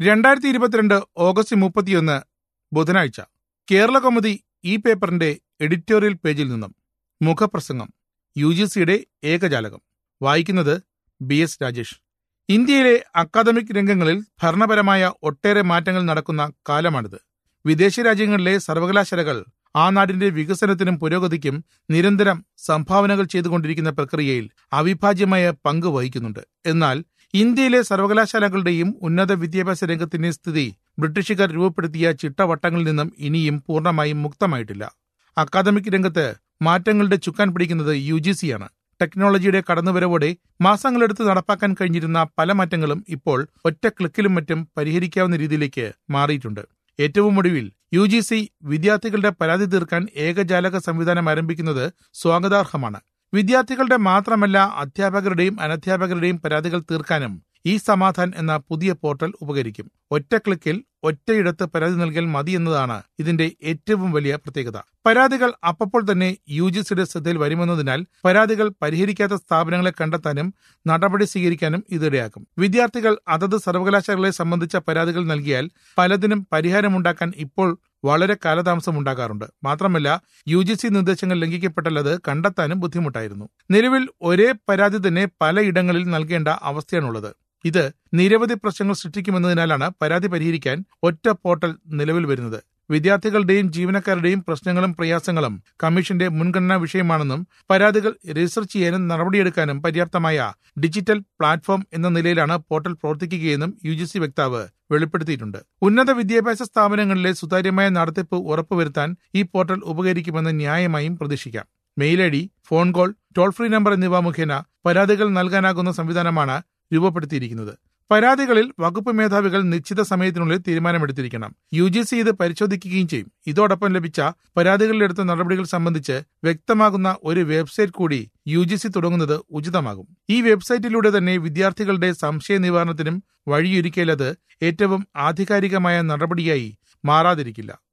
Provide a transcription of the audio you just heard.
രണ്ടായിരത്തി ഇരുപത്തിരണ്ട് ഓഗസ്റ്റ് മുപ്പത്തിയൊന്ന് ബുധനാഴ്ച കേരള കൗമുദി ഈ പേപ്പറിന്റെ എഡിറ്റോറിയൽ പേജിൽ നിന്നും മുഖപ്രസംഗം യു ജി സിയുടെ ഏകജാലകം വായിക്കുന്നത് ബി എസ് രാജേഷ് ഇന്ത്യയിലെ അക്കാദമിക് രംഗങ്ങളിൽ ഭരണപരമായ ഒട്ടേറെ മാറ്റങ്ങൾ നടക്കുന്ന കാലമാണിത് വിദേശ രാജ്യങ്ങളിലെ സർവകലാശാലകൾ ആ നാടിന്റെ വികസനത്തിനും പുരോഗതിക്കും നിരന്തരം സംഭാവനകൾ ചെയ്തുകൊണ്ടിരിക്കുന്ന പ്രക്രിയയിൽ അവിഭാജ്യമായ പങ്ക് വഹിക്കുന്നുണ്ട് എന്നാൽ ഇന്ത്യയിലെ സർവകലാശാലകളുടെയും ഉന്നത വിദ്യാഭ്യാസ രംഗത്തിന്റെ സ്ഥിതി ബ്രിട്ടീഷുകാർ രൂപപ്പെടുത്തിയ ചിട്ടവട്ടങ്ങളിൽ നിന്നും ഇനിയും പൂർണ്ണമായും മുക്തമായിട്ടില്ല അക്കാദമിക് രംഗത്ത് മാറ്റങ്ങളുടെ ചുക്കാൻ പിടിക്കുന്നത് യു ജി സിയാണ് ടെക്നോളജിയുടെ കടന്നുവരവോടെ മാസങ്ങളെടുത്ത് നടപ്പാക്കാൻ കഴിഞ്ഞിരുന്ന പല മാറ്റങ്ങളും ഇപ്പോൾ ഒറ്റ ക്ലിക്കിലും മറ്റും പരിഹരിക്കാവുന്ന രീതിയിലേക്ക് മാറിയിട്ടുണ്ട് ഏറ്റവും ഒടുവിൽ യു ജി സി വിദ്യാർത്ഥികളുടെ പരാതി തീർക്കാൻ ഏകജാലക സംവിധാനം ആരംഭിക്കുന്നത് സ്വാഗതാർഹമാണ് വിദ്യാർത്ഥികളുടെ മാത്രമല്ല അധ്യാപകരുടെയും അനധ്യാപകരുടെയും പരാതികൾ തീർക്കാനും ഈ സമാധാൻ എന്ന പുതിയ പോർട്ടൽ ഉപകരിക്കും ഒറ്റ ക്ലിക്കിൽ ഒറ്റയിടത്ത് പരാതി നൽകിയാൽ മതി എന്നതാണ് ഇതിന്റെ ഏറ്റവും വലിയ പ്രത്യേകത പരാതികൾ അപ്പോൾ തന്നെ യു ജി സിയുടെ ശ്രദ്ധയിൽ വരുമെന്നതിനാൽ പരാതികൾ പരിഹരിക്കാത്ത സ്ഥാപനങ്ങളെ കണ്ടെത്താനും നടപടി സ്വീകരിക്കാനും ഇതിടയാക്കും വിദ്യാർത്ഥികൾ അതത് സർവകലാശാലകളെ സംബന്ധിച്ച പരാതികൾ നൽകിയാൽ പലതിനും പരിഹാരമുണ്ടാക്കാൻ ഇപ്പോൾ വളരെ കാലതാമസം ഉണ്ടാകാറുണ്ട് മാത്രമല്ല യു ജി സി നിർദ്ദേശങ്ങൾ ലംഘിക്കപ്പെട്ടാൽ അത് കണ്ടെത്താനും ബുദ്ധിമുട്ടായിരുന്നു നിലവിൽ ഒരേ പരാതി തന്നെ പലയിടങ്ങളിൽ നൽകേണ്ട അവസ്ഥയാണുള്ളത് ഇത് നിരവധി പ്രശ്നങ്ങൾ സൃഷ്ടിക്കുമെന്നതിനാലാണ് പരാതി പരിഹരിക്കാൻ ഒറ്റ പോർട്ടൽ നിലവിൽ വരുന്നത് വിദ്യാർത്ഥികളുടെയും ജീവനക്കാരുടെയും പ്രശ്നങ്ങളും പ്രയാസങ്ങളും കമ്മീഷന്റെ മുൻഗണനാ വിഷയമാണെന്നും പരാതികൾ രജിസ്റ്റർ ചെയ്യാനും നടപടിയെടുക്കാനും പര്യാപ്തമായ ഡിജിറ്റൽ പ്ലാറ്റ്ഫോം എന്ന നിലയിലാണ് പോർട്ടൽ പ്രവർത്തിക്കുകയെന്നും യു ജി സി വക്താവ് വെളിപ്പെടുത്തിയിട്ടുണ്ട് ഉന്നത വിദ്യാഭ്യാസ സ്ഥാപനങ്ങളിലെ സുതാര്യമായ നടത്തിപ്പ് ഉറപ്പുവരുത്താൻ ഈ പോർട്ടൽ ഉപകരിക്കുമെന്ന് ന്യായമായും പ്രതീക്ഷിക്കാം mail I D phone call toll free number എന്നിവ മുഖേന പരാതികൾ നൽകാനാകുന്ന സംവിധാനമാണ് രൂപപ്പെടുത്തിയിരിക്കുന്നത് പരാതികളിൽ വകുപ്പ് മേധാവികൾ നിശ്ചിത സമയത്തിനുള്ളിൽ തീരുമാനമെടുത്തിരിക്കണം യു ജി സി ഇത് പരിശോധിക്കുകയും ചെയ്യും ഇതോടൊപ്പം ലഭിച്ച പരാതികളിലെടുത്ത നടപടികൾ സംബന്ധിച്ച് വ്യക്തമാകുന്ന ഒരു വെബ്സൈറ്റ് കൂടി യു ജി സി തുടങ്ങുന്നത് ഉചിതമാകും ഈ വെബ്സൈറ്റിലൂടെ തന്നെ വിദ്യാർത്ഥികളുടെ സംശയ നിവാരണത്തിനും വഴിയൊരുക്കിയാൽ അത് ഏറ്റവും ആധികാരികമായ നടപടിയായി മാറാതിരിക്കില്ല